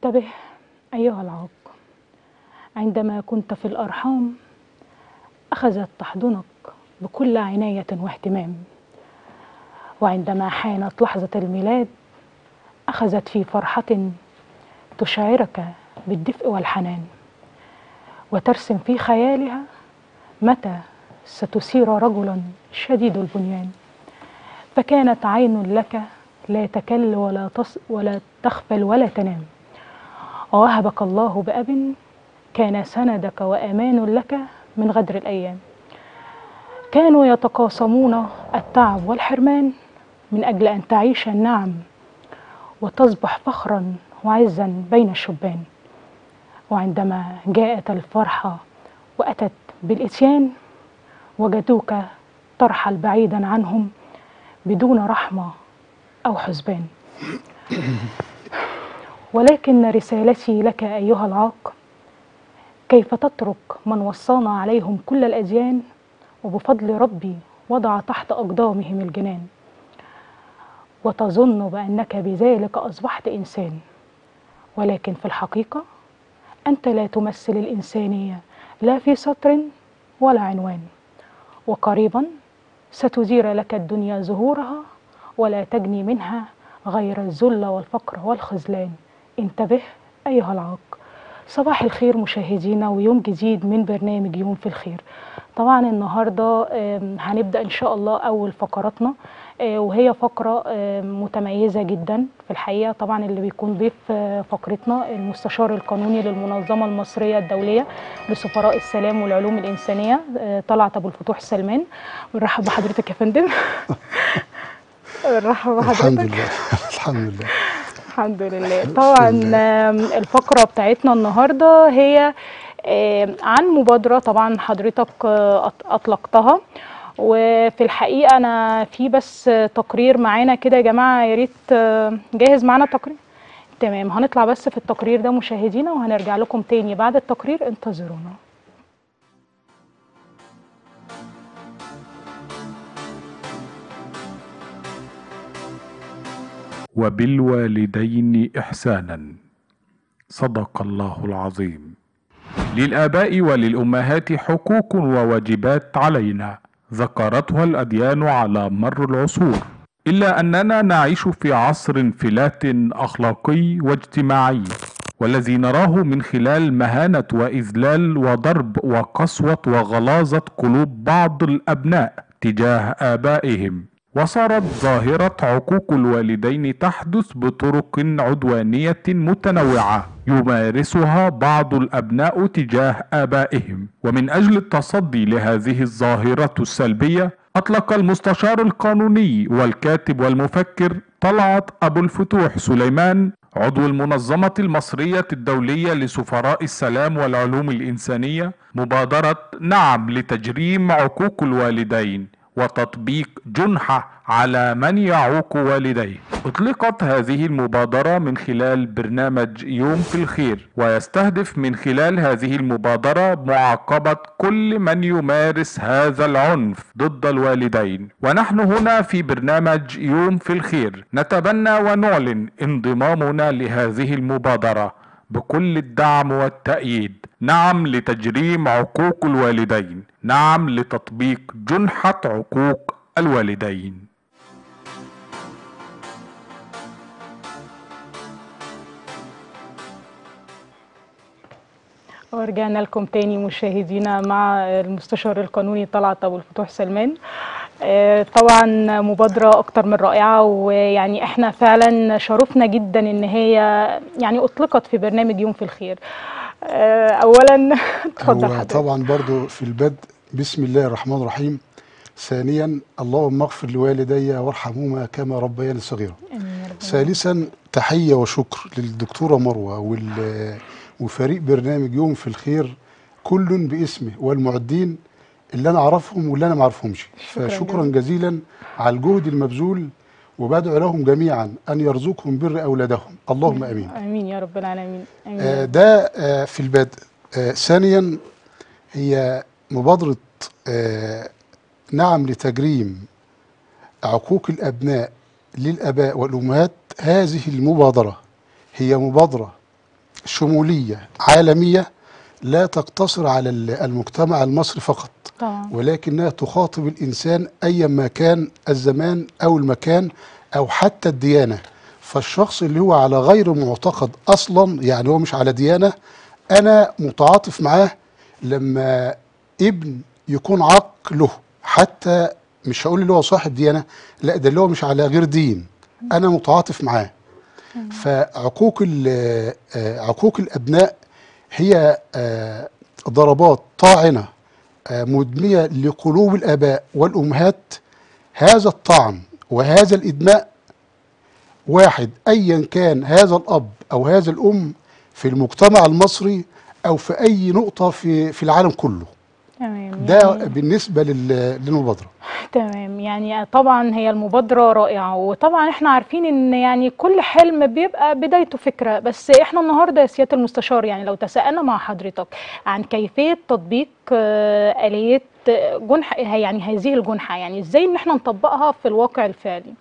انتبه أيها العاق عندما كنت في الأرحام أخذت تحضنك بكل عناية واهتمام وعندما حانت لحظة الميلاد أخذت في فرحة تشعرك بالدفء والحنان وترسم في خيالها متى ستثير رجلا شديد البنيان فكانت عين لك لا تكل ولا تص ولا تغفل ولا تنام ووهبك الله بأب كان سندك وأمان لك من غدر الأيام كانوا يتقاسمون التعب والحرمان من أجل أن تعيش النعم وتصبح فخرا وعزا بين الشبان وعندما جاءت الفرحة وأتت بالإتيان وجدوك ترحل بعيدا عنهم بدون رحمة أو حسبان ولكن رسالتي لك أيها العاق كيف تترك من وصانا عليهم كل الأديان وبفضل ربي وضع تحت أقدامهم الجنان وتظن بأنك بذلك أصبحت إنسان ولكن في الحقيقة أنت لا تمثل الإنسانية لا في سطر ولا عنوان وقريبا ستدير لك الدنيا زهورها ولا تجني منها غير الذل والفقر والخذلان انتبه أيها العاق صباح الخير مشاهدينا ويوم جديد من برنامج يوم في الخير طبعا النهارده آم، هنبدا ان شاء الله اول فقراتنا آه، وهي فقره آم، متميزه جدا في الحقيقه طبعا اللي بيكون ضيف آه، فقرتنا المستشار القانوني للمنظمه المصريه الدوليه لسفراء السلام والعلوم الانسانيه آه، طلعت ابو الفتوح سلمان بنرحب بحضرتك يا فندم بنرحب الحمد بحضرتك لله الحمد لله الحمد لله طبعا آم، الفقرة بتاعتنا النهاردة هي آم، عن مبادرة طبعا حضرتك آه، أط- أطلقتها وفي الحقيقة أنا في بس آه، تقرير معانا كده يا جماعة يا ريت آه، جاهز معانا التقرير تمام هنطلع بس في التقرير ده مشاهدينا وهنرجع لكم تاني بعد التقرير انتظرونا وبالوالدين احسانا صدق الله العظيم للاباء وللامهات حقوق وواجبات علينا ذكرتها الاديان على مر العصور الا اننا نعيش في عصر انفلات اخلاقي واجتماعي والذي نراه من خلال مهانه واذلال وضرب وقسوه وغلاظه قلوب بعض الابناء تجاه ابائهم وصارت ظاهرة عقوق الوالدين تحدث بطرق عدوانية متنوعة يمارسها بعض الأبناء تجاه آبائهم ومن أجل التصدي لهذه الظاهرة السلبية أطلق المستشار القانوني والكاتب والمفكر طلعت أبو الفتوح سليمان عضو المنظمة المصرية الدولية لسفراء السلام والعلوم الإنسانية مبادرة نعم لتجريم عقوق الوالدين وتطبيق جنحة على من يعوق والديه اطلقت هذه المبادرة من خلال برنامج يوم في الخير ويستهدف من خلال هذه المبادرة معاقبة كل من يمارس هذا العنف ضد الوالدين ونحن هنا في برنامج يوم في الخير نتبنى ونعلن انضمامنا لهذه المبادرة بكل الدعم والتأييد نعم لتجريم عقوق الوالدين نعم لتطبيق جنحة عقوق الوالدين ورجعنا لكم تاني مشاهدينا مع المستشار القانوني طلعت ابو الفتوح سلمان آه، طبعا مبادرة أكتر من رائعة ويعني احنا فعلا شرفنا جدا ان هي يعني أطلقت في برنامج يوم في الخير آه، أولا اتفضل هو حضرتك طبعا برضو في البدء بسم الله الرحمن الرحيم ثانيا اللهم اغفر لوالدي وارحمهما كما ربياني صغيرا آمين يا رب. ثالثا تحية وشكر للدكتورة مروة وال- وفريق برنامج يوم في الخير كل باسمه والمعدين اللي انا اعرفهم واللي انا ما اعرفهمش شكراً فشكرا جزيلا على الجهد المبذول وبدعو لهم جميعا ان يرزقهم بر اولادهم اللهم امين امين يا رب العالمين امين يا آه، رب. ده آه، في البدء آه، ثانيا هي مبادرة آه، نعم لتجريم عقوق الأبناء للآباء والأمهات هذه المبادرة هي مبادرة شمولية عالمية لا تقتصر على ال- المجتمع المصري فقط طبعا ولكنها تخاطب الإنسان أيا ما كان الزمان أو المكان أو حتى الديانة فالشخص اللي هو على غير معتقد أصلا يعني هو مش على ديانة أنا متعاطف معاه لما ابن يكون عقله حتى مش هقول اللي هو صاحب ديانة لا ده اللي هو مش على غير دين أنا متعاطف معاه فعقوق ال- آه، عقوق الأبناء هي آه، ضربات طاعنة آه، مدمية لقلوب الآباء والأمهات هذا الطعن وهذا الإدماء واحد أيا كان هذا الأب أو هذا الأم في المجتمع المصري أو في أي نقطة في في العالم كله تمام ده يعني بالنسبة لل- للمبادرة تمام يعني طبعا هي المبادرة رائعة وطبعا احنا عارفين ان يعني كل حلم بيبقى بدايته فكرة بس احنا النهاردة يا سيادة المستشار يعني لو تساءلنا مع حضرتك عن كيفية تطبيق آه، آلية آه، جنح يعني هذه الجنحة يعني ازاي ان احنا نطبقها في الواقع الفعلي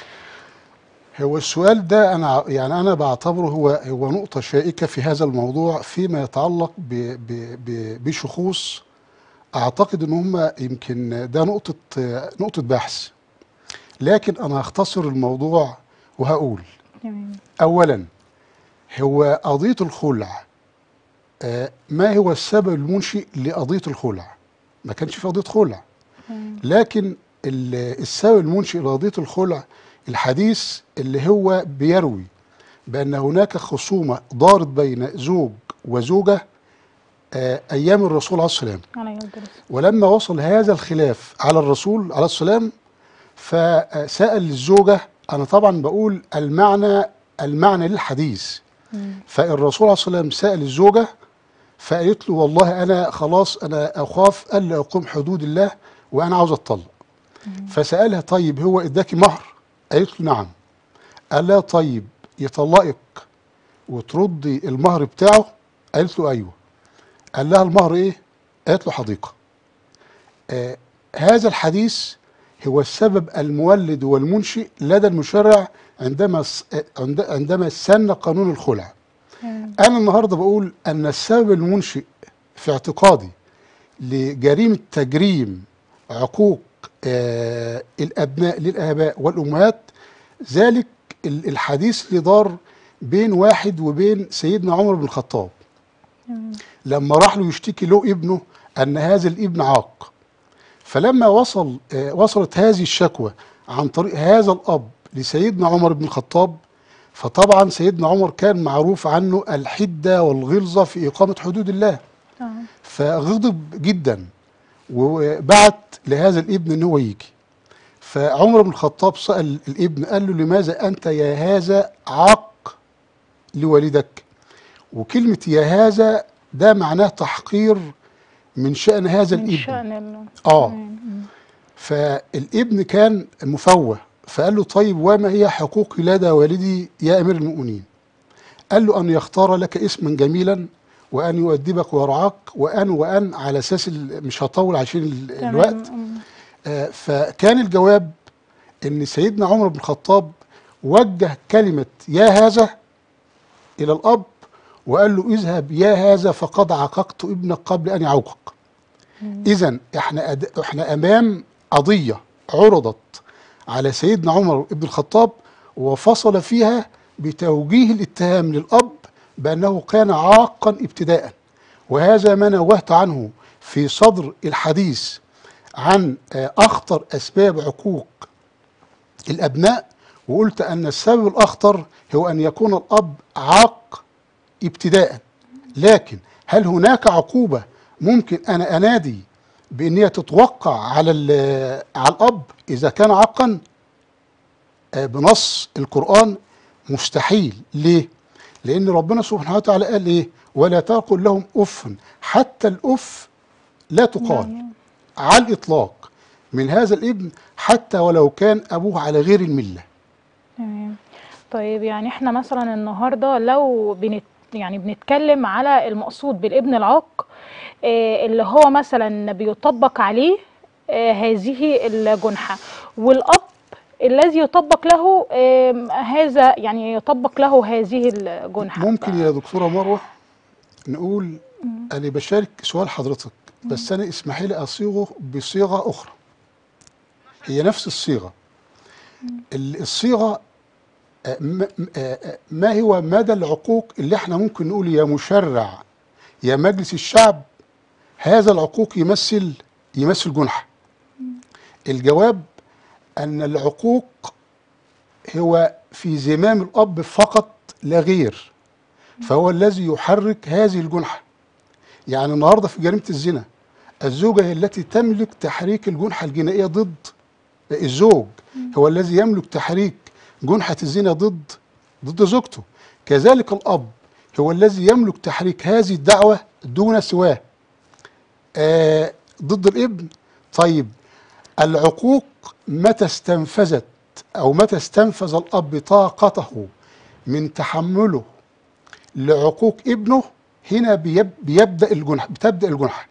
هو السؤال ده أنا ع- يعني أنا بعتبره هو هو نقطة شائكة في هذا الموضوع فيما يتعلق ب ب ب بشخوص أعتقد إن هم يمكن ده نقطة نقطة بحث لكن أنا هختصر الموضوع وهقول تمام أولا هو قضية الخلع آه، ما هو السبب المنشئ لقضية الخلع ما كانش في قضية خلع لكن ال- السبب المنشئ لقضية الخلع الحديث اللي هو بيروي بأن هناك خصومة دارت بين زوج وزوجة آه، أيام الرسول عليه السلام على يد ولما وصل هذا الخلاف على الرسول عليه السلام فسأل الزوجة أنا طبعا بقول المعنى المعنى للحديث فالرسول عليه السلام سأل الزوجة فقالت له والله أنا خلاص أنا أخاف ألا أقوم حدود الله وأنا عاوز أطلق فسألها طيب هو إداكي مهر قالت له نعم قال لها طيب يطلقك وتردي المهر بتاعه قالت له أيوه قال لها المهر إيه قالت له حديقة آه هذا الحديث هو السبب المولد والمنشئ لدى المشرع عندما س- آه، عند- عندما سن قانون الخلع أنا النهاردة بقول أن السبب المنشئ في اعتقادي لجريمة تجريم عقوق آه الأبناء للآباء والأمهات ذلك ال- الحديث اللي دار بين واحد وبين سيدنا عمر بن الخطاب لما راح له يشتكي له ابنه أن هذا الابن عاق فلما وصل آه وصلت هذه الشكوى عن طريق هذا الأب لسيدنا عمر بن الخطاب فطبعا سيدنا عمر كان معروف عنه الحدة والغلظة في إقامة حدود الله فغضب جدا وبعت لهذا الابن ان هو يجي فعمر بن الخطاب سأل الابن قال له لماذا أنت يا هذا عاق لوالدك وكلمة يا هذا ده معناه تحقير من شأن هذا من الابن شأن ال- آه. تمام. فالابن كان مفوه فقال له طيب وما هي حقوقي لدى والدي يا أمير المؤمنين قال له أن يختار لك اسما جميلا وأن يؤدبك ويرعاك وأن وأن على أساس ال- مش هطول عشان ال- تمام. الوقت مم. آه، فكان الجواب ان سيدنا عمر بن الخطاب وجه كلمه يا هذا الى الاب وقال له اذهب يا هذا فقد عققت ابنك قبل ان يعوقك اذا احنا أد... احنا امام قضيه عرضت على سيدنا عمر بن الخطاب وفصل فيها بتوجيه الاتهام للاب بانه كان عاقا ابتداء وهذا ما نوهت عنه في صدر الحديث عن آه، اخطر اسباب عقوق الابناء وقلت ان السبب الاخطر هو ان يكون الاب عاق ابتداء لكن هل هناك عقوبه ممكن انا انادي بان هي تتوقع على ال- على الاب اذا كان عاقا آه، بنص القران مستحيل ليه لان ربنا سبحانه وتعالى قال ايه ولا تقل لهم اف حتى الاف لا تقال على الإطلاق من هذا الابن حتى ولو كان أبوه على غير الملة تمام طيب يعني احنا مثلا النهارده لو بنت يعني بنتكلم على المقصود بالابن العاق آه، اللي هو مثلا بيطبق عليه آه، هذه الجنحة والأب الذي يطبق له آم، هذا يعني يطبق له هذه الجنحة ممكن يا دكتورة مروة نقول أنا بشارك سؤال حضرتك بس أنا اسمحي لي أصيغه بصيغة أخرى هي نفس الصيغة ال- الصيغة آه، م- م- آه، آه، ما هو مدى العقوق اللي احنا ممكن نقول يا مشرع يا مجلس الشعب هذا العقوق يمثل يمثل جنحة الجواب أن العقوق هو في زمام الأب فقط لا غير فهو الذي يحرك هذه الجنحة يعني النهاردة في جريمة الزنا الزوجة هي التي تملك تحريك الجنحة الجنائية ضد الزوج هو الذي يملك تحريك جنحة الزنا ضد ضد زوجته كذلك الأب هو الذي يملك تحريك هذه الدعوة دون سواه آه ضد الابن طيب العقوق متى استنفذت أو متى استنفذ الأب طاقته من تحمله لعقوق ابنه هنا بيب بيبدأ الجنح بتبدأ الجنحة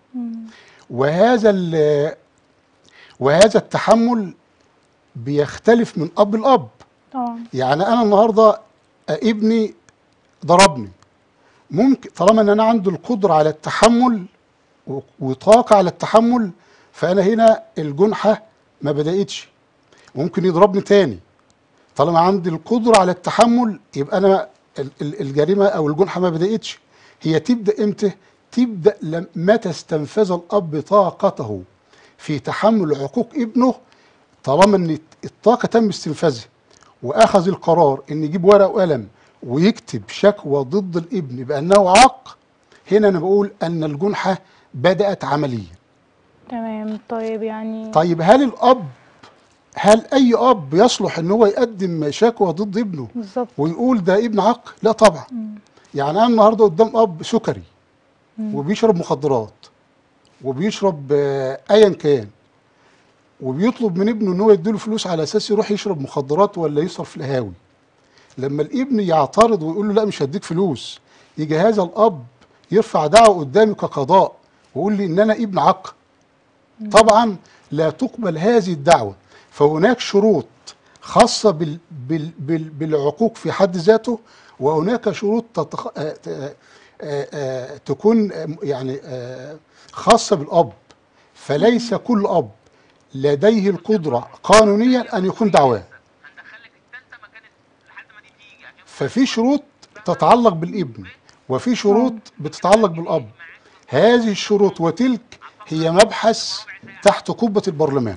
وهذا ال- وهذا التحمل بيختلف من أب لأب طبعا يعني أنا النهاردة ابني ضربني ممكن طالما ان انا عندي القدره على التحمل و- وطاقه على التحمل فانا هنا الجنحه ما بداتش ممكن يضربني تاني طالما عندي القدره على التحمل يبقى انا ال- ال- الجريمه او الجنحه ما بداتش هي تبدا امتى تبدا لم- متى استنفذ الاب طاقته في تحمل عقوق ابنه طالما ان الطاقه تم استنفاذها واخذ القرار ان يجيب ورقه وقلم ويكتب شكوى ضد الابن بانه عاق هنا انا بقول ان الجنحه بدات عمليا تمام طيب يعني طيب هل الاب هل اي اب يصلح ان هو يقدم شكوى ضد ابنه بالظبط ويقول ده ابن عاق لا طبعا يعني انا النهارده قدام اب سكري وبيشرب مخدرات وبيشرب آه، ايا كان وبيطلب من ابنه ان هو يديله فلوس على اساس يروح يشرب مخدرات ولا يصرف القهاوي لما الابن يعترض ويقول له لا مش هديك فلوس يجي هذا الاب يرفع دعوه قدامي كقضاء ويقول لي ان انا ابن عق طبعا لا تقبل هذه الدعوه فهناك شروط خاصه بال بال بال بالعقوق في حد ذاته وهناك شروط تتخ... آه، آه، آه، آه، تكون آه، يعني آه، خاصه بالاب فليس كل اب لديه القدره قانونيا ان يكون دعواه هندخلك التالتة ما كانت لحد ما دي تيجي عشان ففي شروط تتعلق بالابن وفي شروط بتتعلق بالاب هذه الشروط وتلك هي مبحث تحت قبة البرلمان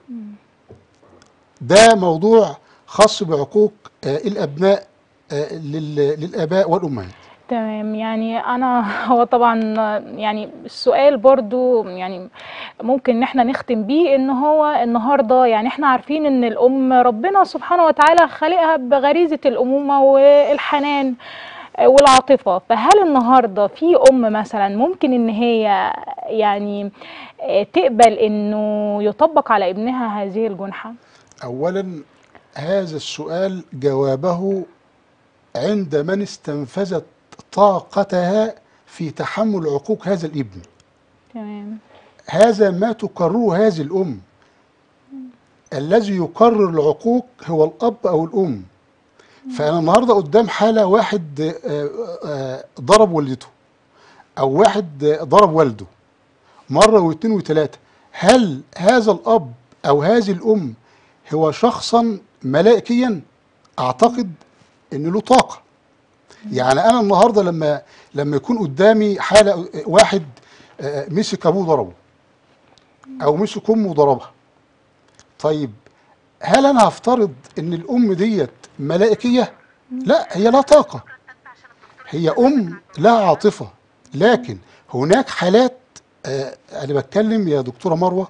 ده موضوع خاص بعقوق آه، الابناء آه، لل- للاباء والامهات تمام يعني انا هو طبعا يعني السؤال برضو يعني ممكن ان احنا نختم بيه ان هو النهارده يعني احنا عارفين ان الام ربنا سبحانه وتعالى خلقها بغريزه الامومه والحنان والعاطفه فهل النهارده في ام مثلا ممكن ان هي يعني تقبل انه يطبق على ابنها هذه الجنحه اولا هذا السؤال جوابه عند من استنفذت طاقتها في تحمل عقوق هذا الابن تمام هذا ما تقرره هذه الأم الذي يقرر العقوق هو الأب أو الأم فأنا النهاردة قدام حالة واحد آه، آه، ضرب والدته أو واحد آه، ضرب والده مرة واثنين وثلاثة هل هذا الأب أو هذه الأم هو شخصا ملائكيا أعتقد أن له طاقة يعني أنا النهاردة لما لما يكون قدامي حالة آه، واحد آه، مسك أبوه ضربه او مسك امه وضربها طيب هل انا هفترض ان الام ديت ملائكيه لا هي لا طاقه هي ام لها عاطفه لكن هناك حالات آه انا بتكلم يا دكتوره مروه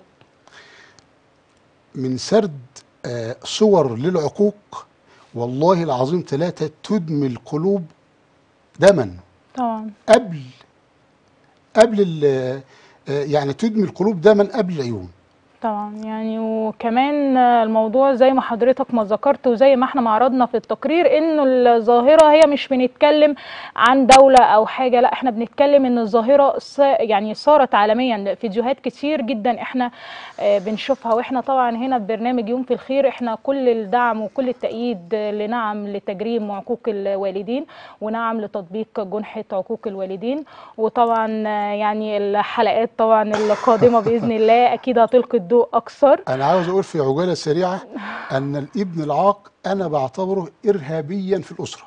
من سرد آه صور للعقوق والله العظيم ثلاثه تدمي القلوب دما طبعا قبل قبل ال- آه، يعني تدمي القلوب دما قبل العيون طبعا يعني وكمان الموضوع زي ما حضرتك ما ذكرت وزي ما احنا ما عرضنا في التقرير انه الظاهره هي مش بنتكلم عن دوله او حاجه لا احنا بنتكلم ان الظاهره ص- يعني صارت عالميا فيديوهات كتير جدا احنا آه، بنشوفها واحنا طبعا هنا في برنامج يوم في الخير احنا كل الدعم وكل التأييد لنعم لتجريم عقوق الوالدين ونعم لتطبيق جنحة عقوق الوالدين وطبعا آه، يعني الحلقات طبعا القادمة بإذن الله أكيد هتلقي الضوء أكثر انا عاوز اقول في عجاله سريعه ان الابن العاق انا بعتبره ارهابيا في الاسره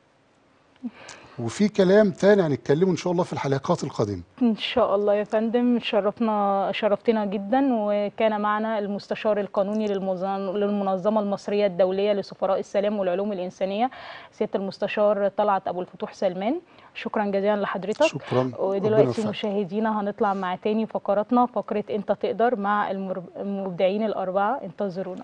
وفي كلام تاني هنتكلمه ان شاء الله في الحلقات القادمه إن شاء الله يا فندم شرفنا شرفتنا جدا وكان معنا المستشار القانوني للمز- للمنظمة المصرية الدولية لسفراء السلام والعلوم الإنسانية سيادة المستشار طلعت أبو الفتوح سلمان شكرا جزيلا لحضرتك شكرا ربنا ودلوقتي يوفقك. مشاهدينا هنطلع مع تاني فقراتنا فقرة انت تقدر مع المر- المبدعين الأربعة انتظرونا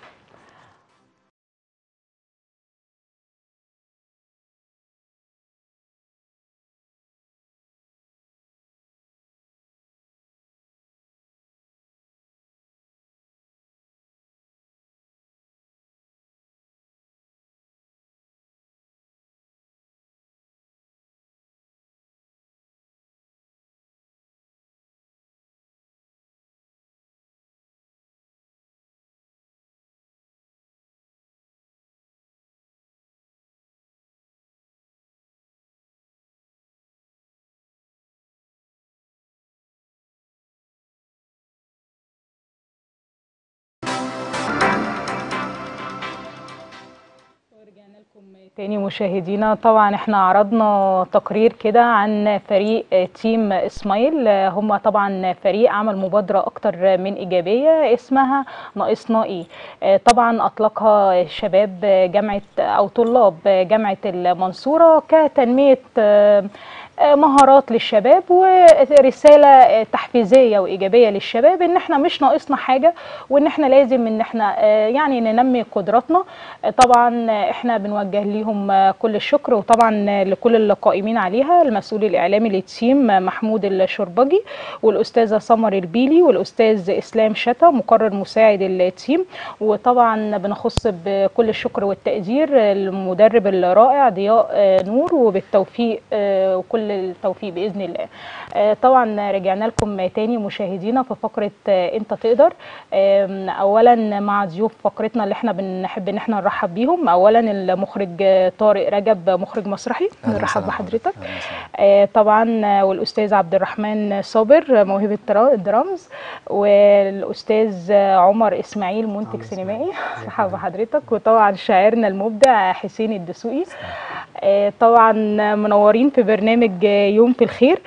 ورجعنا لكم تاني مشاهدينا طبعا احنا عرضنا تقرير كده عن فريق تيم اسمايل هم طبعا فريق عمل مبادرة اكتر من ايجابية اسمها ناقصنا ايه طبعا اطلقها شباب جامعة او طلاب جامعة المنصورة كتنمية مهارات للشباب ورسالة تحفيزية وإيجابية للشباب إن إحنا مش ناقصنا حاجة وإن إحنا لازم إن إحنا يعني ننمي قدراتنا طبعا إحنا بنوجه ليهم كل الشكر وطبعا لكل القائمين عليها المسؤول الإعلامي للتيم محمود الشربجي والأستاذة سمر البيلي والأستاذ إسلام شتا مقرر مساعد التيم وطبعا بنخص بكل الشكر والتقدير المدرب الرائع ضياء نور وبالتوفيق وكل التوفيق باذن الله آه، طبعا رجعنا لكم تاني مشاهدينا في فقره آه، انت تقدر آم، اولا مع ضيوف فقرتنا اللي احنا بنحب ان احنا نرحب بيهم اولا المخرج آه، طارق رجب مخرج مسرحي أهلاً نرحب وسهلاً بحضرتك أهلاً وسهلاً. آه، طبعا آه، والاستاذ عبد الرحمن صابر آه، موهبه ترا- الدرامز والاستاذ آه، عمر اسماعيل منتج سينمائي مرحبا بحضرتك وطبعا شاعرنا المبدع حسين الدسوقي آه، طبعا منورين في برنامج آه، يوم في الخير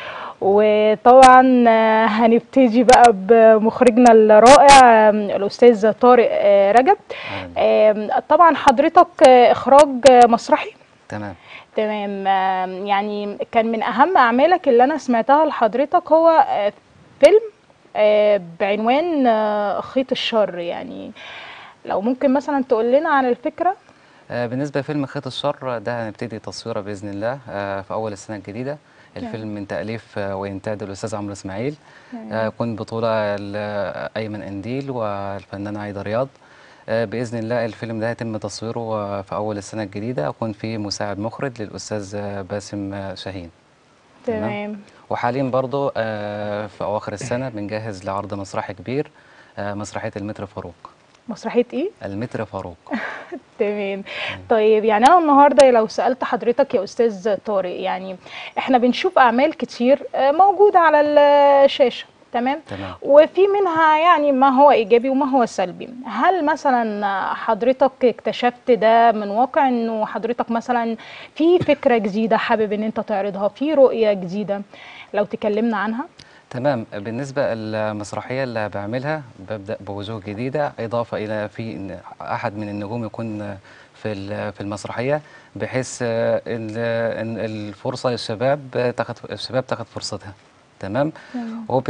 وطبعا آه، هنبتدي بقى بمخرجنا الرائع آم، الاستاذ طارق آه، رجب أهلاً. آم، طبعا حضرتك آه، اخراج آه، مسرحي تمام تمام آم، يعني كان من اهم اعمالك اللي انا سمعتها لحضرتك هو آه، فيلم آه، بعنوان آه، خيط الشر يعني لو ممكن مثلا تقول لنا عن الفكره آه، بالنسبة لفيلم خيط الشر ده هنبتدي تصويره بإذن الله آه، في أول السنة الجديدة الفيلم من تأليف آه، وإنتاج الأستاذ عمرو إسماعيل آه، يكون بطولة ل- أيمن أنديل والفنانة عايدة رياض آه، بإذن الله الفيلم ده هيتم تصويره آه، في أول السنة الجديدة يكون فيه مساعد مخرج للأستاذ آه، باسم آه، شاهين تمام. تمام وحاليا برضو آه، في أواخر السنة بنجهز لعرض مسرحي كبير آه، مسرحية المتر فاروق مسرحيه ايه المتر فاروق تمام طيب يعني انا النهارده لو سالت حضرتك يا استاذ طارق يعني احنا بنشوف اعمال كتير آه، موجوده على الشاشه تمام تمام وفي منها يعني ما هو ايجابي وما هو سلبي هل مثلا حضرتك اكتشفت ده من واقع انه حضرتك مثلا في فكره جديده حابب ان انت تعرضها في رؤيه جديده لو تكلمنا عنها تمام بالنسبة المسرحية اللي بعملها ببدأ بوجوه جديدة إضافة إلى في إن أحد من النجوم يكون في ال- في المسرحية بحيث آه، ال- إن الفرصة للشباب تاخد الشباب تاخد فرصتها تمام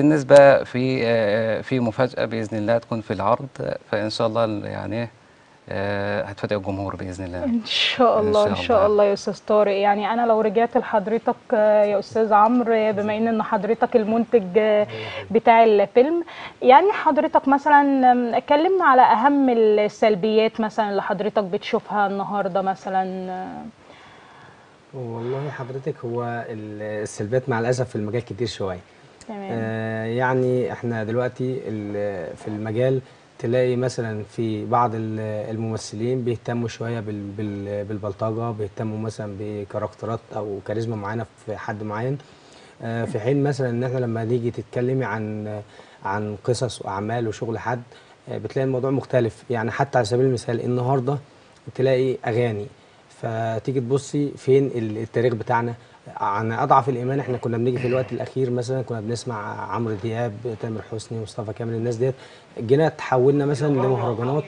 وبالنسبة في آه، في مفاجأة بإذن الله تكون في العرض فإن شاء الله يعني آه، هتفاجئ الجمهور باذن الله ان شاء إن الله شاء ان شاء الله. الله يا استاذ طارق يعني انا لو رجعت لحضرتك آه، يا استاذ عمرو آه، بما ان إن حضرتك المنتج آه، بتاع الفيلم يعني حضرتك مثلا آم، اتكلمنا على اهم السلبيات مثلا اللي حضرتك بتشوفها النهارده مثلا آه، والله حضرتك هو ال- السلبيات مع الاسف في المجال كتير شويه تمام آه يعني احنا دلوقتي ال- في المجال تلاقي مثلا في بعض ال- الممثلين بيهتموا شويه بال- بال- بالبلطجه بيهتموا مثلا بكاركترات او كاريزما معينه في حد معين آه في حين مثلا ان احنا لما نيجي تتكلمي عن عن قصص واعمال وشغل حد آه بتلاقي الموضوع مختلف يعني حتى على سبيل المثال النهارده تلاقي اغاني فتيجي تبصي فين ال- التاريخ بتاعنا عن اضعف الايمان احنا كنا بنيجي في الوقت الاخير مثلا كنا بنسمع عمرو دياب تامر حسني مصطفى كامل الناس ديت جينا تحولنا مثلا لمهرجانات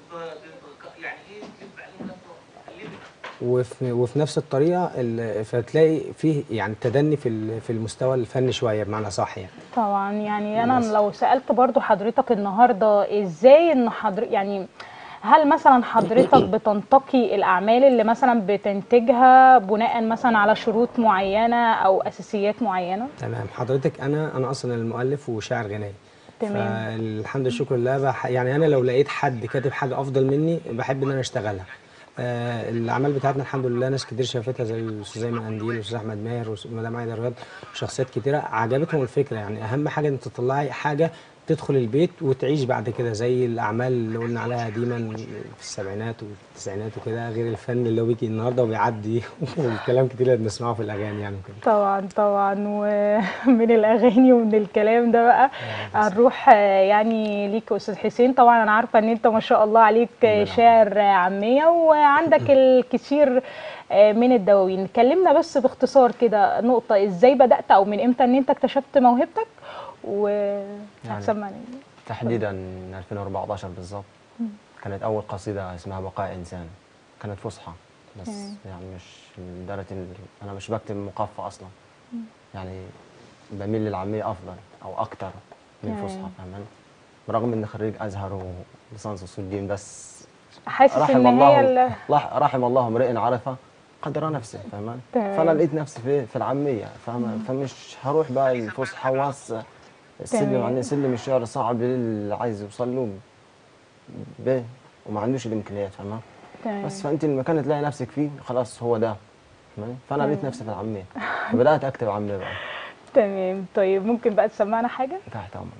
وفي وفي نفس الطريقه ال- فتلاقي فيه يعني تدني في ال- في المستوى الفني شويه بمعنى صح يعني طبعا يعني انا لو سالت برضو حضرتك النهارده ازاي ان حضر يعني هل مثلا حضرتك بتنتقي الاعمال اللي مثلا بتنتجها بناء مثلا على شروط معينه او اساسيات معينه تمام حضرتك انا انا اصلا المؤلف وشاعر غنائي تمام. فالحمد لله لله بح يعني انا لو لقيت حد كاتب حاجه افضل مني بحب ان انا اشتغلها آه الاعمال بتاعتنا الحمد لله ناس كتير شافتها زي الاستاذ ايمن قنديل والاستاذ احمد ماهر ومدام عايده رياض وشخصيات كتيره عجبتهم الفكره يعني اهم حاجه ان تطلعي حاجه تدخل البيت وتعيش بعد كده زي الاعمال اللي قلنا عليها قديما في السبعينات والتسعينات وكده غير الفن اللي هو بيجي النهارده وبيعدي والكلام كتير اللي بنسمعه في الاغاني يعني وكده طبعا طبعا ومن الاغاني ومن الكلام ده بقى هنروح آه، يعني ليك يا استاذ حسين طبعا انا عارفه ان انت ما شاء الله عليك آه، شاعر آه، عاميه وعندك الكثير آه، من الدواوين كلمنا بس باختصار كده نقطه ازاي بدات او من امتى ان انت اكتشفت موهبتك وهتسمعني تحديدا 2014 بالضبط كانت اول قصيده اسمها بقاء انسان كانت فصحى بس تمام. يعني مش لدرجه ال- انا مش بكتب مقفى اصلا يعني بميل للعاميه افضل او اكتر من تمام. الفصحى فاهمان برغم اني خريج ازهر وليسانس اصول دين بس حاسس رحم ان هي الله ال- لح- رحم الله امرئ عرفه قدر نفسه فاهمان تمام. فانا لقيت نفسي في في العاميه فاهمة فمش هروح بقى الفصحى واس السلم تمام. يعني سلم الشعر صعب للي عايز يوصل له ب وما عندوش الامكانيات فاهمة تمام. بس فانت المكان اللي تلاقي نفسك فيه خلاص هو ده فاهمة؟ فانا لقيت نفسي في العاميه فبدات اكتب عاميه بقى تمام طيب ممكن بقى تسمعنا حاجه تحت امرك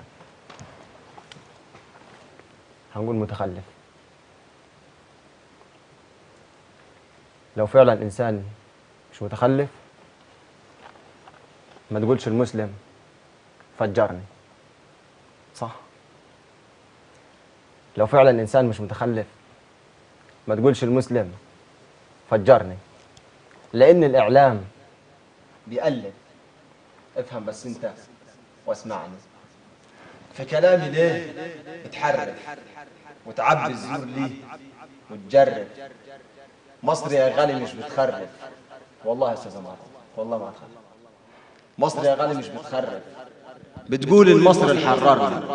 هنقول متخلف لو فعلا انسان مش متخلف ما تقولش المسلم فجرني صح لو فعلا انسان مش متخلف ما تقولش المسلم فجرني لان الاعلام بيقلب افهم بس انت واسمعني في كلامي ليه اتحرك وتعبي الزور ليه وتجرب مصر يا غالي مش بتخرب والله يا استاذ ماركو والله ما تخرب مصر يا غالي مش بتخرب بتقول المصري الحررني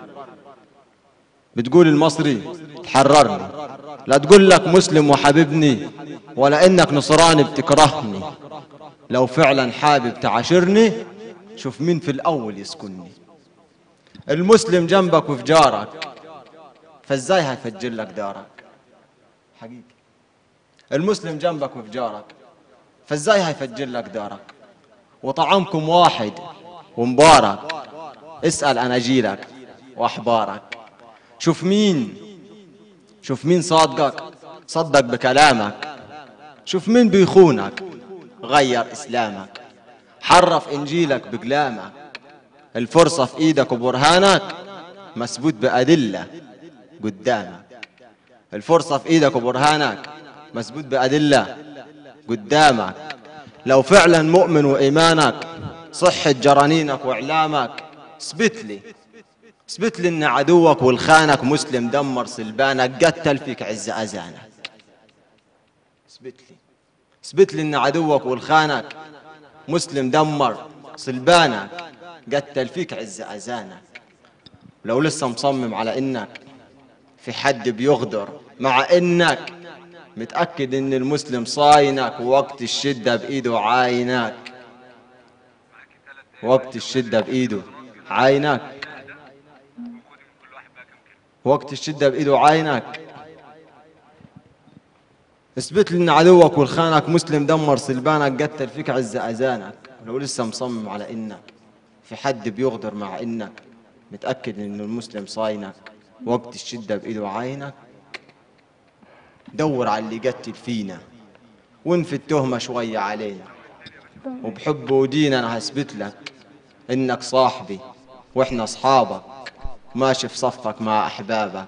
بتقول المصري تحررني لا تقول لك مسلم وحبيبني ولا انك نصراني بتكرهني لو فعلا حابب تعاشرني شوف مين في الاول يسكنني المسلم جنبك وفي جارك فازاي هيفجر لك دارك حقيقي المسلم جنبك وفي جارك فازاي هيفجر لك دارك وطعامكم واحد ومبارك اسأل أناجيلك وأحبارك شوف مين شوف مين صادقك صدق بكلامك شوف مين بيخونك غير إسلامك حرف إنجيلك بكلامك الفرصة في إيدك وبرهانك مثبوت بأدلة قدامك الفرصة في إيدك وبرهانك مثبوت بأدلة قدامك لو فعلا مؤمن وإيمانك صحة جرانينك وإعلامك اثبت لي اثبت لي إن عدوك والخانك مسلم دمر سلبانك قتل فيك عز أذانك اثبت لي اثبت لي إن عدوك والخانك مسلم دمر صلبانك قتل فيك عز أذانك لو لسه مصمم على إنك في حد بيغدر مع انك متأكد ان المسلم صاينك ووقت الشدة بايده عاينك وقت الشدة بايده عاينك وقت الشدة بايده عاينك اثبت لي ان عدوك والخانك مسلم دمر سلبانك قتل فيك عز اذانك لو لسه مصمم على انك في حد بيغدر مع انك متأكد ان المسلم صاينك وقت الشدة بايده عاينك دور على اللي قتل فينا وانفي التهمة شوية علينا وبحب ودين انا هثبت لك انك صاحبي واحنا اصحابك ماشي في صفك مع احبابك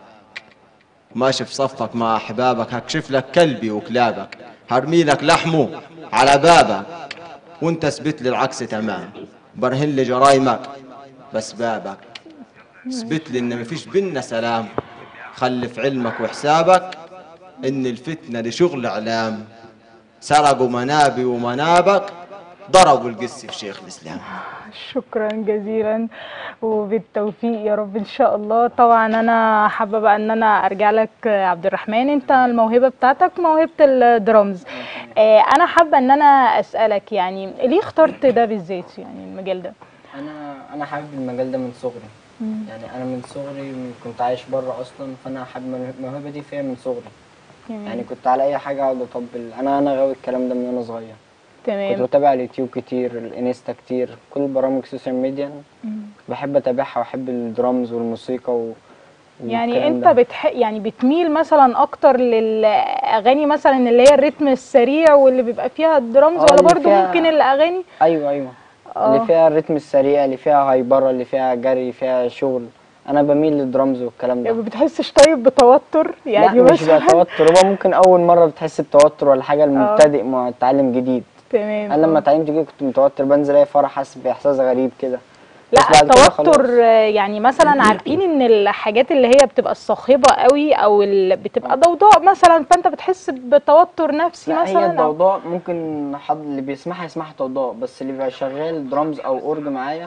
ماشي في صفك مع احبابك هكشف لك كلبي وكلابك هرمي لك لحمه على بابك وانت اثبت لي العكس تمام برهن لي جرايمك باسبابك اثبت لي ان مفيش بينا سلام خلي في علمك وحسابك ان الفتنه دي شغل اعلام سرقوا منابي ومنابك ضربوا القس في شيخ الاسلام شكرا جزيلا وبالتوفيق يا رب ان شاء الله طبعا انا حابه بقى ان انا ارجع لك آه، عبد الرحمن انت الموهبه بتاعتك موهبه الدرامز آه، انا حابه ان انا اسالك يعني ليه اخترت ده بالذات يعني المجال ده انا انا حابب المجال ده من صغري يعني انا من صغري كنت عايش بره اصلا فانا حابب الموهبه دي فيا من صغري يعني كنت على اي حاجه اقعد اطبل انا انا غاوي الكلام ده من وانا صغير كنت تمام بتابع اليوتيوب كتير الانستا كتير كل برامج السوشيال ميديا بحب اتابعها واحب الدرامز والموسيقى و... يعني والكلام انت ده. بتح... يعني بتميل مثلا اكتر للاغاني مثلا اللي هي الريتم السريع واللي بيبقى فيها الدرامز اه، ولا اللي برضو فيها- ممكن الاغاني ايوه ايوه اه. اللي فيها الريتم السريع اللي فيها هايبره اللي فيها جري فيها شغل انا بميل للدرامز والكلام ده ما بتحسش طيب بتوتر يعني لا مش مثلا بقى توتر هو ممكن اول مره بتحس بتوتر ولا حاجه المبتدئ متعلم جديد تمام انا لما اه. اتعلمت كده كنت متوتر بنزل اي فرح حاسس باحساس غريب كده لا بس بعد كده التوتر خلاص. آه، يعني مثلا عارفين ان الحاجات اللي هي بتبقى الصاخبه قوي او اللي بتبقى ضوضاء مثلا فانت بتحس بتوتر نفسي لا مثلا هي أو- الضوضاء ممكن حد اللي بيسمعها يسمعها ضوضاء بس اللي بيبقى شغال درامز او اورج معايا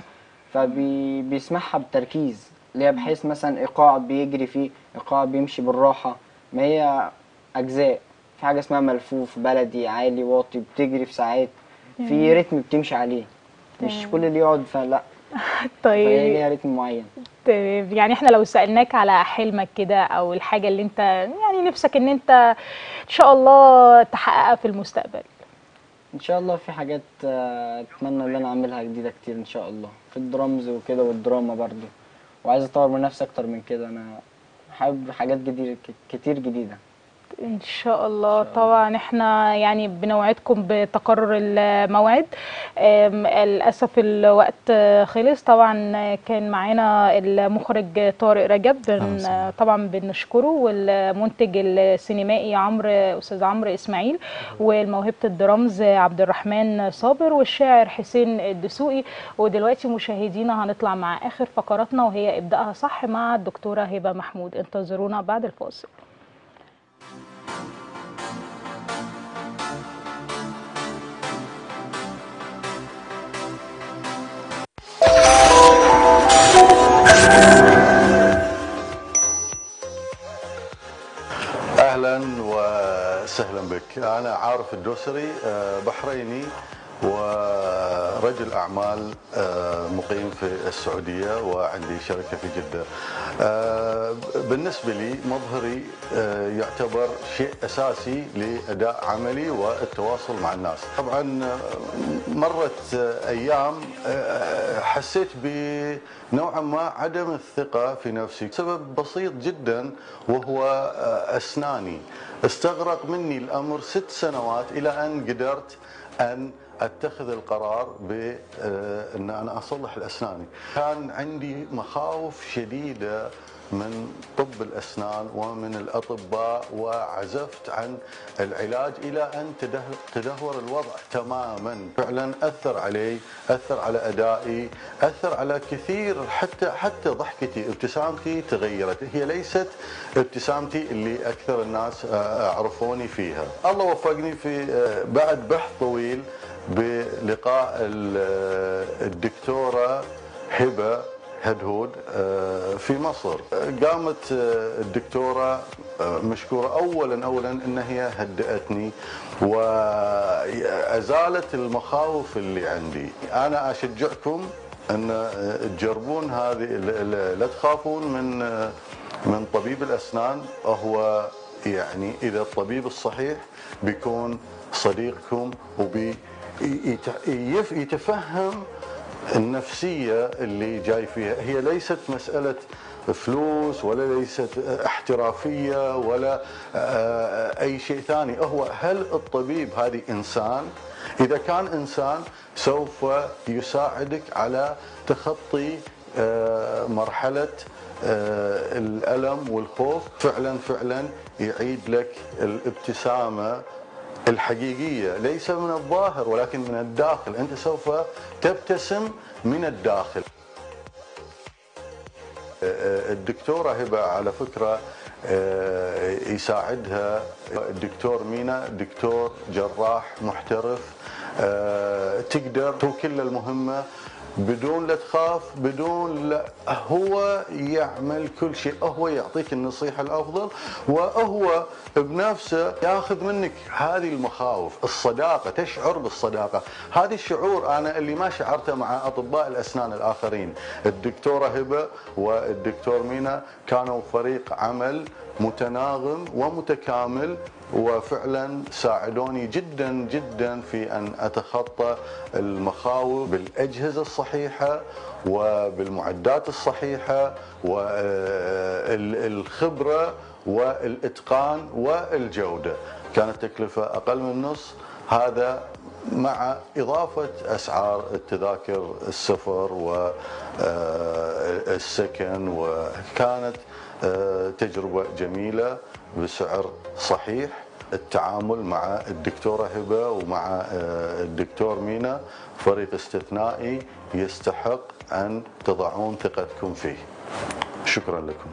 فبيسمعها بتركيز اللي هي بحيث مثلا ايقاع بيجري فيه ايقاع بيمشي بالراحه ما هي اجزاء في حاجه اسمها ملفوف بلدي عالي واطي بتجري في ساعات في رتم بتمشي عليه مش كل اللي يقعد فلا فهي طيب ليها رتم معين طيب، يعني احنا لو سألناك على حلمك كده او الحاجة اللي انت يعني نفسك ان انت ان شاء الله تحققها في المستقبل ان شاء الله في حاجات آه، اتمنى ان انا اعملها جديده كتير ان شاء الله في الدرامز وكده والدراما برضو وعايز اطور من نفسي اكتر من كده انا حابب حاجات جديده كتير جديده ان شاء الله طبعا احنا يعني بنوعدكم بتقرر الموعد آم، للاسف الوقت آه، خلص طبعا آه، كان معانا المخرج طارق رجب بن آه، طبعا بنشكره والمنتج السينمائي عمرو استاذ عمرو اسماعيل والموهبه الدرامز عبد الرحمن صابر والشاعر حسين الدسوقي ودلوقتي مشاهدينا هنطلع مع اخر فقراتنا وهي ابداها صح مع الدكتوره هبه محمود انتظرونا بعد الفاصل اهلا وسهلا بك انا عارف الدوسري آه، بحريني ورجل اعمال آه، مقيم في السعوديه وعندي شركه في جده. آه، بالنسبه لي مظهري آه، يعتبر شيء اساسي لاداء عملي والتواصل مع الناس. طبعا آه، مرت آه، ايام آه، حسيت بنوعا ما عدم الثقه في نفسي، سبب بسيط جدا وهو آه، اسناني. استغرق مني الامر ست سنوات الى ان قدرت ان اتخذ القرار بان انا اصلح الاسناني. كان عندي مخاوف شديده من طب الاسنان ومن الاطباء وعزفت عن العلاج الى ان تده- تدهور الوضع تماما، فعلا اثر علي، اثر على ادائي، اثر على كثير حتى حتى ضحكتي، ابتسامتي تغيرت، هي ليست ابتسامتي اللي اكثر الناس آه، عرفوني فيها. الله وفقني في آه، بعد بحث طويل بلقاء ال- الدكتوره هبه هدهود آه، في مصر آه، قامت آه، الدكتورة آه، مشكورة أولا أولا أن هي هدأتني وأزالت المخاوف اللي عندي أنا أشجعكم أن آه، تجربون هذه ال- ال- لا تخافون من آه، من طبيب الأسنان هو يعني إذا الطبيب الصحيح بيكون صديقكم وبي يت- يف- يتفهم النفسية اللي جاي فيها هي ليست مسألة فلوس ولا ليست احترافية ولا آه، أي شيء ثاني هو هل الطبيب هذه إنسان إذا كان إنسان سوف يساعدك على تخطي آه، مرحلة آه، الألم والخوف فعلا فعلا يعيد لك الابتسامة الحقيقية ليس من الظاهر ولكن من الداخل أنت سوف تبتسم من الداخل الدكتورة هبة على فكرة آه، يساعدها الدكتور مينا دكتور جراح محترف آه، تقدر توكل المهمة بدون لا تخاف بدون لا هو يعمل كل شيء هو يعطيك النصيحة الأفضل وهو بنفسه ياخذ منك هذه المخاوف الصداقة تشعر بالصداقة هذا الشعور أنا اللي ما شعرته مع أطباء الأسنان الآخرين الدكتورة هبة والدكتور مينا كانوا فريق عمل متناغم ومتكامل وفعلا ساعدوني جدا جدا في ان اتخطى المخاوف بالاجهزه الصحيحه وبالمعدات الصحيحه والخبره والاتقان والجوده كانت تكلفه اقل من نص هذا مع إضافة أسعار التذاكر السفر والسكن وكانت آه، تجربة جميلة بسعر صحيح التعامل مع الدكتورة هبة ومع آه، الدكتور مينا فريق استثنائي يستحق أن تضعون ثقتكم فيه شكرا لكم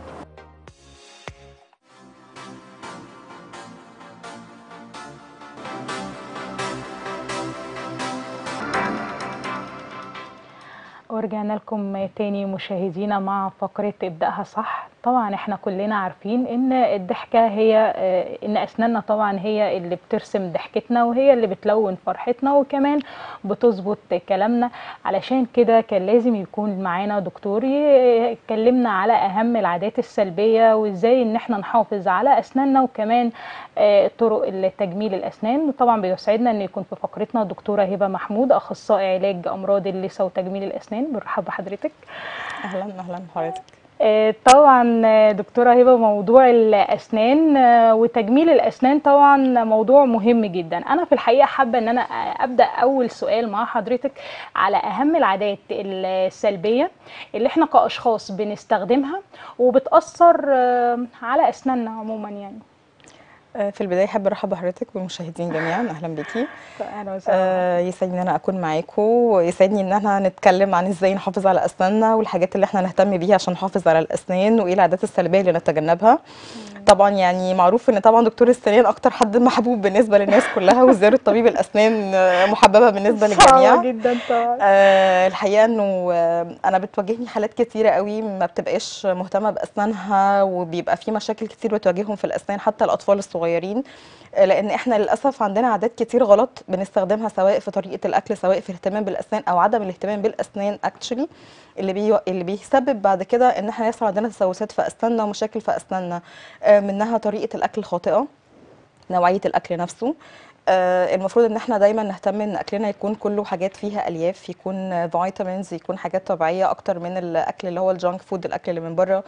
ورجعنا لكم تاني مشاهدينا مع فقرة ابدأها صح طبعا احنا كلنا عارفين ان الضحكة هي آه، ان اسناننا طبعا هي اللي بترسم ضحكتنا وهي اللي بتلون فرحتنا وكمان بتظبط كلامنا علشان كده كان لازم يكون معانا دكتور يكلمنا على اهم العادات السلبية وازاي ان احنا نحافظ على اسناننا وكمان آه، طرق التجميل الاسنان وطبعا بيسعدنا ان يكون في فقرتنا دكتورة هبة محمود اخصائي علاج امراض اللثة وتجميل الاسنان برحب بحضرتك اهلا اهلا بحضرتك آه، طبعا آه، دكتورة هبة موضوع الأسنان آه، وتجميل الأسنان طبعا موضوع مهم جدا أنا في الحقيقة حابة أن أنا آه، أبدأ أول سؤال مع حضرتك على أهم العادات السلبية اللي احنا كأشخاص بنستخدمها وبتأثر آه، على أسناننا عموما يعني آه، في البدايه احب ارحب بحضرتك والمشاهدين جميعا اهلا بيكي أهلا وسهلا آه، يسعدني ان انا اكون معاكم ويسعدني ان احنا نتكلم عن ازاي نحافظ على اسناننا والحاجات اللي احنا نهتم بيها عشان نحافظ على الاسنان وايه العادات السلبيه اللي نتجنبها طبعا يعني معروف ان طبعا دكتور السنان اكتر حد محبوب بالنسبه للناس كلها وزياره طبيب الاسنان آه، محببه بالنسبه للجميع صعبة جدا طبعا آه الحقيقه انه آه انا بتواجهني حالات كتيره قوي ما بتبقاش مهتمه باسنانها وبيبقى في مشاكل كتير بتواجههم في الاسنان حتى الاطفال الصغيرين آه لان احنا للاسف عندنا عادات كتير غلط بنستخدمها سواء في طريقه الاكل سواء في الاهتمام بالاسنان او عدم الاهتمام بالاسنان اكشلي اللي بي اللي بيسبب بعد كده ان احنا يحصل عندنا تسوسات في اسناننا ومشاكل في اسناننا آه منها طريقه الاكل الخاطئه نوعيه الاكل نفسه آه، المفروض ان احنا دايما نهتم ان اكلنا يكون كله حاجات فيها الياف يكون فيتامينز يكون حاجات طبيعيه اكتر من الاكل اللي هو الجانك فود الاكل اللي من بره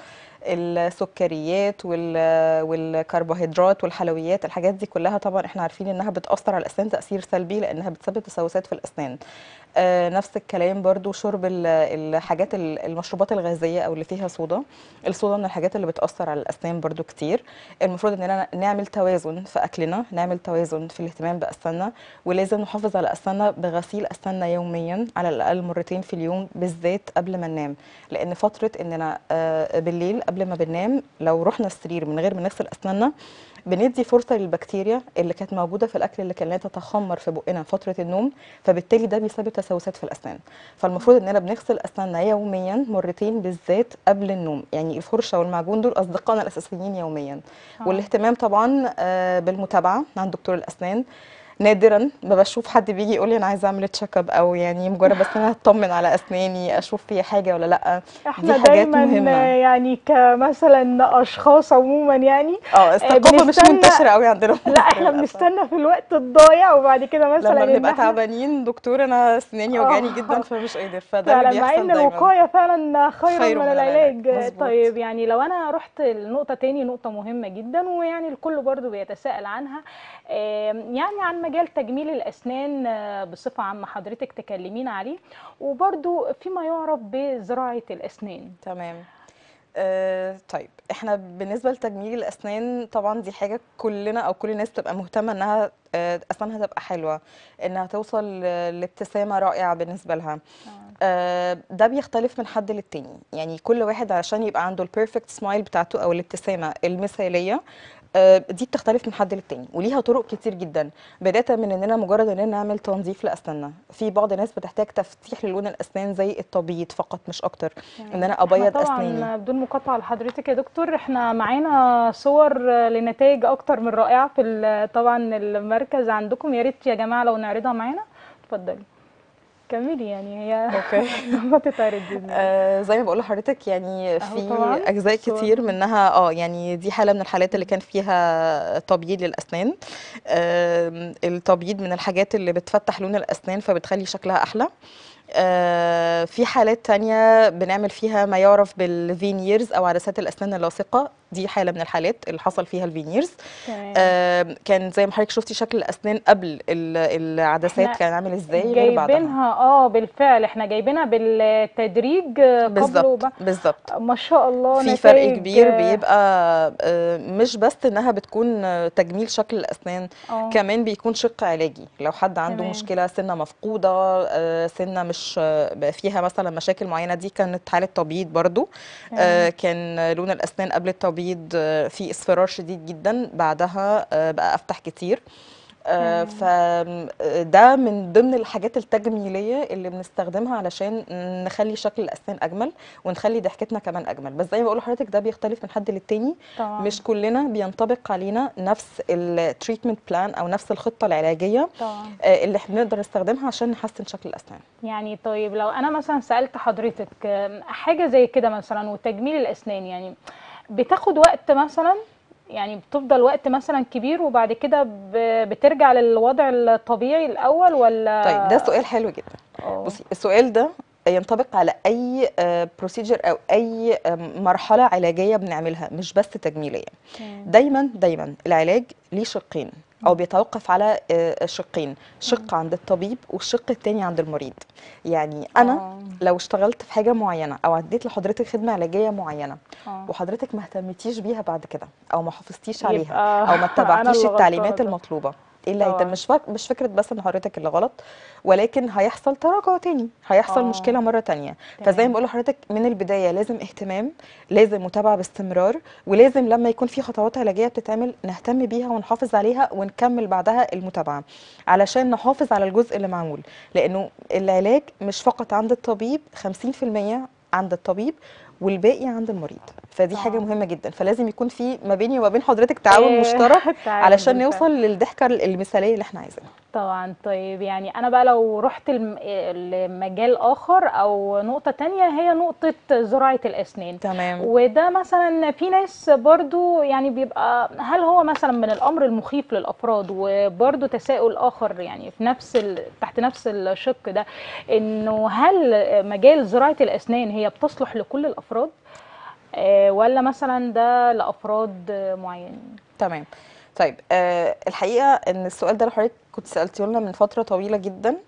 السكريات وال- والكربوهيدرات والحلويات الحاجات دي كلها طبعا احنا عارفين انها بتاثر على الاسنان تاثير سلبي لانها بتسبب تسوسات في الاسنان آه، نفس الكلام برضو شرب ال- الحاجات ال- المشروبات الغازيه او اللي فيها صودا الصودا من الحاجات اللي بتاثر على الاسنان برضو كتير المفروض اننا نعمل توازن في اكلنا نعمل توازن في الاهتمام باسناننا ولازم نحافظ على اسناننا بغسيل اسناننا يوميا على الاقل مرتين في اليوم بالذات قبل ما ننام لان فتره اننا آه، بالليل قبل ما بننام لو رحنا السرير من غير ما نغسل اسناننا بندي فرصه للبكتيريا اللي كانت موجوده في الاكل اللي كانت تتخمر في بقنا فتره النوم فبالتالي ده بيسبب تسوسات في الاسنان فالمفروض اننا بنغسل اسناننا يوميا مرتين بالذات قبل النوم يعني الفرشه والمعجون دول اصدقائنا الاساسيين يوميا آه. والاهتمام طبعا آه، بالمتابعه عند دكتور الاسنان نادرا ما بشوف حد بيجي يقول لي انا عايزه اعمل تشيك اب او يعني مجرد بس انا اطمن على اسناني اشوف في حاجه ولا لا احنا دي حاجات دايما مهمه يعني كمثلا اشخاص عموما يعني اه الثقافه مش بنستنى- منتشره قوي عندنا في لا مصر احنا للأسف. بنستنى في الوقت الضايع وبعد كده مثلا لما إن بنبقى إحنا- تعبانين دكتور انا اسناني وجعاني آه. جدا فمش قادر فده اللي فعلا مع بيحصل ان دايما الوقايه فعلا خير, خير من من العلاج العلاج. مظبوط. طيب يعني لو انا رحت لنقطه تاني نقطه مهمه جدا ويعني الكل برضو بيتساءل عنها آم، يعني عن مجال تجميل الاسنان آه، بصفه عامه حضرتك تكلمينا عليه وبرضو فيما يعرف بزراعه الاسنان تمام آه طيب احنا بالنسبه لتجميل الاسنان طبعا دي حاجه كلنا او كل الناس تبقى مهتمه انها آه اسنانها تبقى حلوه انها توصل آه، لابتسامه رائعه بالنسبه لها آه ده بيختلف من حد للتاني يعني كل واحد عشان يبقى عنده البيرفكت سمايل بتاعته او الابتسامه المثاليه آه، دي بتختلف من حد للتاني وليها طرق كتير جدا بدايه من اننا مجرد اننا نعمل تنظيف لاسناننا في بعض الناس بتحتاج تفتيح للون الاسنان زي التبييض فقط مش اكتر ان انا احنا ابيض طبعا اسناني بدون مقاطعه لحضرتك يا دكتور احنا معانا صور لنتائج اكتر من رائعه في ال- طبعا المركز عندكم يا ريت يا جماعه لو نعرضها معانا اتفضلي كملي يعني هي اوكي ما تتعرض بإذن الله. آه زي ما بقول لحضرتك يعني أهو في طبعاً اجزاء صور. كتير منها اه يعني دي حاله من الحالات اللي كان فيها تبييض للاسنان آه التبييض من الحاجات اللي بتفتح لون الاسنان فبتخلي شكلها احلى آه في حالات تانية بنعمل فيها ما يعرف بالفينيرز او عدسات الاسنان اللاصقه دي حاله من الحالات اللي حصل فيها الفينيرز تمام آه كان زي ما حضرتك شفتي شكل الاسنان قبل ال- العدسات إحنا كان عامل ازاي غير بعدها جايبينها اه بالفعل احنا جايبينها بالتدريج آه، قبل بالظبط وبعد بالظبط ما شاء الله في فرق نتائج كبير آه، بيبقى آه، مش بس انها بتكون آه، تجميل شكل الاسنان آه. كمان بيكون شق علاجي لو حد عنده تمام. مشكله سنه مفقوده آه، سنه مش آه، بقى فيها مثلا مشاكل معينه دي كانت حاله تبييض برضو آه، كان لون الاسنان قبل التبييض آه، فيه اصفرار شديد جدا بعدها آه، بقى افتح كتير فده من ضمن الحاجات التجميليه اللي بنستخدمها علشان نخلي شكل الاسنان اجمل ونخلي ضحكتنا كمان اجمل بس زي ما بقول لحضرتك ده بيختلف من حد للتاني طبعا مش كلنا بينطبق علينا نفس التريتمنت بلان او نفس الخطه العلاجيه طبعا آه، اللي احنا بنقدر نستخدمها عشان نحسن شكل الاسنان يعني طيب لو انا مثلا سألت حضرتك آم، حاجة زي كده مثلا وتجميل الأسنان يعني بتاخد وقت مثلا يعني بتفضل وقت مثلا كبير وبعد كده ب- بترجع للوضع الطبيعي الأول ولا طيب ده سؤال حلو جدا آه. بصي السؤال ده ينطبق على اي بروسيجر او اي آه، مرحله علاجيه بنعملها مش بس تجميليه مم. دايما دايما العلاج ليه شقين او بيتوقف على آه، شقين شق عند الطبيب والشق التاني عند المريض يعني انا آه. لو اشتغلت في حاجه معينه او اديت لحضرتك خدمه علاجيه معينه آه. وحضرتك ما اهتمتيش بيها بعد كده او ما حافظتيش يبقى عليها او ما أنا اتبعتيش اللي التعليمات غلطانة. المطلوبه ايه اللي طبعاً. هيتم مش فك... مش فكره بس ان حضرتك اللي غلط ولكن هيحصل تراجع تاني هيحصل آه. مشكله مره تانية تمام. فزي ما بقول لحضرتك من البدايه لازم اهتمام لازم متابعه باستمرار ولازم لما يكون في خطوات علاجيه بتتعمل نهتم بيها ونحافظ عليها ونكمل بعدها المتابعه علشان نحافظ على الجزء اللي معمول لانه العلاج مش فقط عند الطبيب 50% عند الطبيب والباقي عند المريض فدي حاجه آه. مهمه جدا فلازم يكون في ما بيني وما بين حضرتك تعاون آه، مشترك تعاون علشان بالفعل. نوصل للضحكه المثاليه اللي احنا عايزينها طبعا طيب يعني انا بقى لو رحت الم- لمجال اخر او نقطة تانية هي نقطة زراعة الاسنان تمام وده مثلا في ناس برضو يعني بيبقى هل هو مثلا من الامر المخيف للافراد وبرضو تساؤل اخر يعني في نفس ال... تحت نفس الشق ده انه هل مجال زراعة الاسنان هي بتصلح لكل الافراد آه، ولا مثلا ده لافراد معينين تمام طيب آه الحقيقه ان السؤال ده لو حضرتك كنت سالتيه لنا من فتره طويله جدا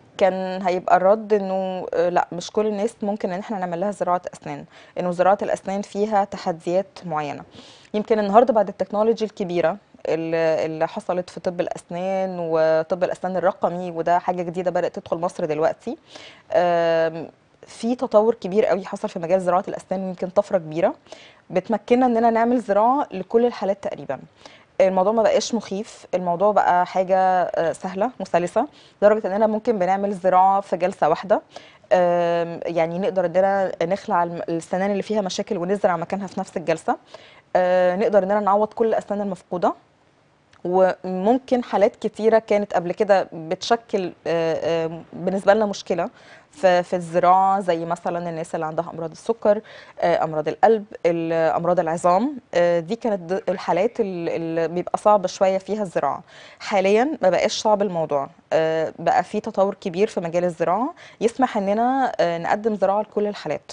كان هيبقى الرد انه آه لا مش كل الناس ممكن ان احنا نعمل لها زراعه اسنان انه زراعه الاسنان فيها تحديات معينه يمكن النهارده بعد التكنولوجي الكبيره اللي اللي حصلت في طب الاسنان وطب الاسنان الرقمي وده حاجه جديده بدات تدخل مصر دلوقتي آم، في تطور كبير قوي حصل في مجال زراعه الاسنان ويمكن طفره كبيره بتمكننا اننا نعمل زراعه لكل الحالات تقريبا الموضوع ما بقاش مخيف الموضوع بقى حاجه آه، سهله مسلسه لدرجه اننا ممكن بنعمل زراعه في جلسه واحده آم، يعني نقدر اننا نخلع الم- السنان اللي فيها مشاكل ونزرع مكانها في نفس الجلسه آه، نقدر اننا نعوض كل الاسنان المفقوده وممكن حالات كتيرة كانت قبل كده بتشكل آه، آه، بالنسبة لنا مشكلة في في الزراعة زي مثلا الناس اللي عندها أمراض السكر آه، أمراض القلب ال- أمراض العظام آه، دي كانت د- الحالات ال- اللي بيبقى صعب شوية فيها الزراعة حاليا ما بقاش صعب الموضوع آه، بقى في تطور كبير في مجال الزراعة يسمح اننا آه، نقدم زراعة لكل الحالات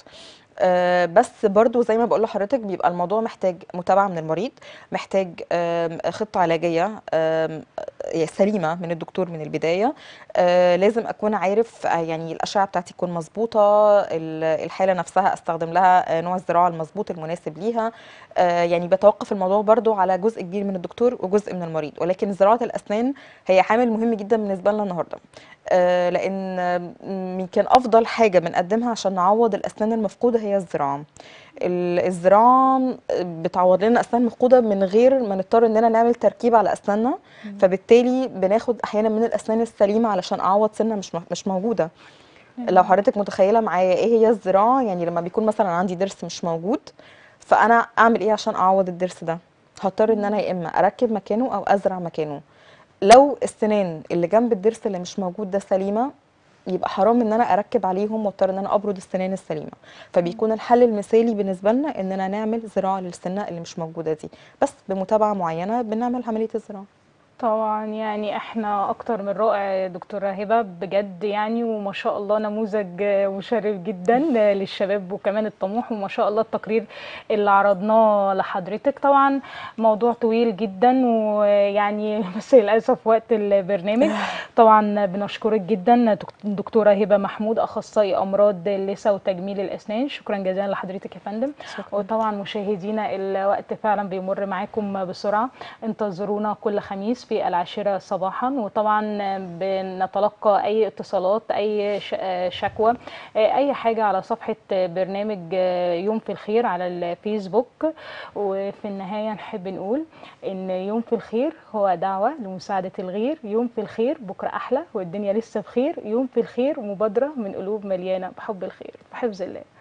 آه، بس برضو زي ما بقول لحضرتك بيبقى الموضوع محتاج متابعة من المريض محتاج آم، خطة علاجية آم، آه، سليمة من الدكتور من البداية آه، لازم أكون عارف آه، يعني الأشعة بتاعتي تكون مظبوطة ال- الحالة نفسها أستخدم لها آه، نوع الزراعة المظبوط المناسب ليها آه، يعني بتوقف الموضوع برضو على جزء كبير من الدكتور وجزء من المريض ولكن زراعة الأسنان هي عامل مهم جدا بالنسبة لنا النهاردة آه، لأن آم، يمكن أفضل حاجة بنقدمها عشان نعوض الأسنان المفقودة هي الزراعة ال- الزراعة بتعوض لنا أسنان مفقودة من غير ما نضطر إننا نعمل تركيب على أسناننا فبالتالي بناخد أحيانا من الأسنان السليمة علشان أعوض سنة مش م- مش موجودة لو حضرتك متخيلة معايا إيه هي الزراعة يعني لما بيكون مثلا عندي ضرس مش موجود فأنا أعمل إيه عشان أعوض الضرس ده هضطر إن أنا يا إما أركب مكانه أو أزرع مكانه لو السنان اللي جنب الضرس اللي مش موجود ده سليمة يبقى حرام ان انا اركب عليهم واضطر ان انا ابرد السنان السليمه فبيكون الحل المثالي بالنسبه لنا اننا نعمل زراعه للسنه اللي مش موجوده دي بس بمتابعه معينه بنعمل عمليه الزراعه طبعا يعني احنا اكتر من رائع يا دكتورة هبة بجد يعني وما شاء الله نموذج مشرف جدا للشباب وكمان الطموح وما شاء الله التقرير اللي عرضناه لحضرتك طبعا موضوع طويل جدا ويعني بس للاسف وقت البرنامج طبعا بنشكرك جدا دك- دكتورة هبة محمود اخصائي امراض اللثة وتجميل الاسنان شكرا جزيلا لحضرتك يا فندم وطبعا مشاهدينا الوقت فعلا بيمر معاكم بسرعة انتظرونا كل خميس في العاشرة صباحا وطبعا بنتلقى أي اتصالات أي ش- شكوى أي حاجة على صفحة برنامج يوم في الخير على الفيسبوك وفي النهاية نحب نقول إن يوم في الخير هو دعوة لمساعدة الغير يوم في الخير بكرة أحلى والدنيا لسه بخير يوم في الخير مبادرة من قلوب مليانة بحب الخير بحفظ الله